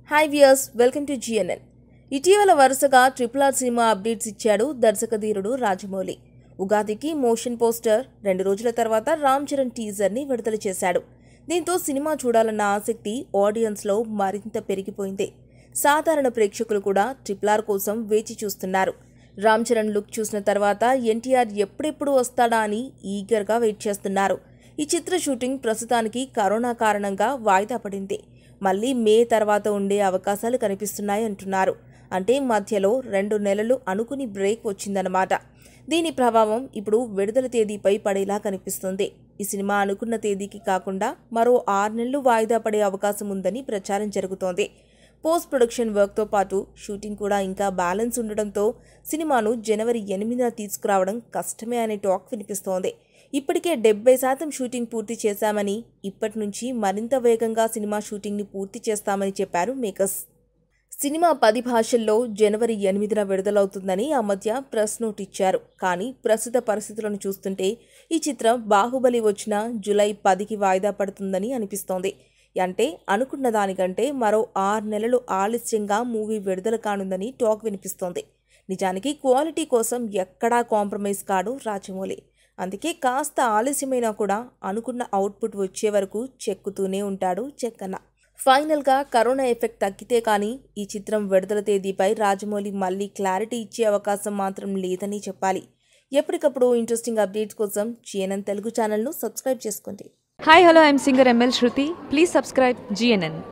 Hi viewers welcome to GNN ఇటీవల వరుసగా triple R cinema updates ఇచ్చాడు దర్శకధీరుడు రాజమౌళి ఉగాదికి మోషన్ పోస్టర్ రెండు రోజుల తర్వాత రామ్ చరణ్ టీజర్ని విడుదల చేశాడు దీంతో సినిమా చూడాలన్న ఆసక్తి ఆడియన్స్లో మరింత పెరిగిపోయింది సాధారణ ప్రేక్షకులు కూడా ట్రిపుల్ ఆర్ కోసం వేచి చూస్తున్నారు రామ్ చరణ్ లుక్ చూసిన తర్వాత ఎన్టీఆర్ ఎప్పుడెప్పుడు వస్తాడా అని ఈగర్గా వెయిట్ చేస్తున్నారు ఈ చిత్ర షూటింగ్ ప్రస్తుతానికి కరోనా కారణంగా వాయిదా పడింది మళ్ళీ మే తర్వాత ఉండే అవకాశాలు కనిపిస్తున్నాయి అంటున్నారు అంటే మధ్యలో రెండు నెలలు అనుకుని బ్రేక్ వచ్చిందన్నమాట దీని ప్రభావం ఇప్పుడు విడుదల తేదీపై పడేలా కనిపిస్తుంది ఈ సినిమా అనుకున్న తేదీకి కాకుండా మరో ఆరు నెలలు వాయిదా పడే అవకాశం ఉందని ప్రచారం జరుగుతోంది పోస్ట్ ప్రొడక్షన్ వర్క్తో పాటు షూటింగ్ కూడా ఇంకా బ్యాలెన్స్ ఉండడంతో సినిమాను జనవరి ఎనిమిదిన తీసుకురావడం కష్టమే అనే టాక్ వినిపిస్తోంది ఇప్పటికే డెబ్బై శాతం షూటింగ్ పూర్తి చేశామని ఇప్పటి నుంచి మరింత వేగంగా సినిమా షూటింగ్ని పూర్తి చేస్తామని చెప్పారు మేకర్స్ సినిమా పది భాషల్లో జనవరి ఎనిమిదిన విడుదలవుతుందని ఆ మధ్య ప్రెస్ నోట్ ఇచ్చారు కానీ ప్రస్తుత పరిస్థితులను చూస్తుంటే ఈ చిత్రం బాహుబలి వచ్చిన జూలై పదికి వాయిదా పడుతుందని అనిపిస్తోంది అంటే అనుకున్న దానికంటే మరో ఆరు నెలలు ఆలస్యంగా మూవీ విడుదల కానుందని టాక్ వినిపిస్తోంది నిజానికి క్వాలిటీ కోసం ఎక్కడా కాంప్రమైజ్ కాడు రాజమౌళి అందుకే కాస్త ఆలస్యమైనా కూడా అనుకున్న అవుట్పుట్ వచ్చే వరకు చెక్కుతూనే ఉంటాడు చెక్కన్న ఫైనల్గా కరోనా ఎఫెక్ట్ తగ్గితే కానీ ఈ చిత్రం విడుదల తేదీపై రాజమౌళి మళ్ళీ క్లారిటీ ఇచ్చే అవకాశం మాత్రం లేదని చెప్పాలి ఎప్పటికప్పుడు ఇంట్రెస్టింగ్ అప్డేట్స్ కోసం జిఎన్ఎన్ తెలుగు ఛానల్ను సబ్స్క్రైబ్ చేసుకోండి Hi, hello, I'm singer ML Shruti. Please subscribe GNN.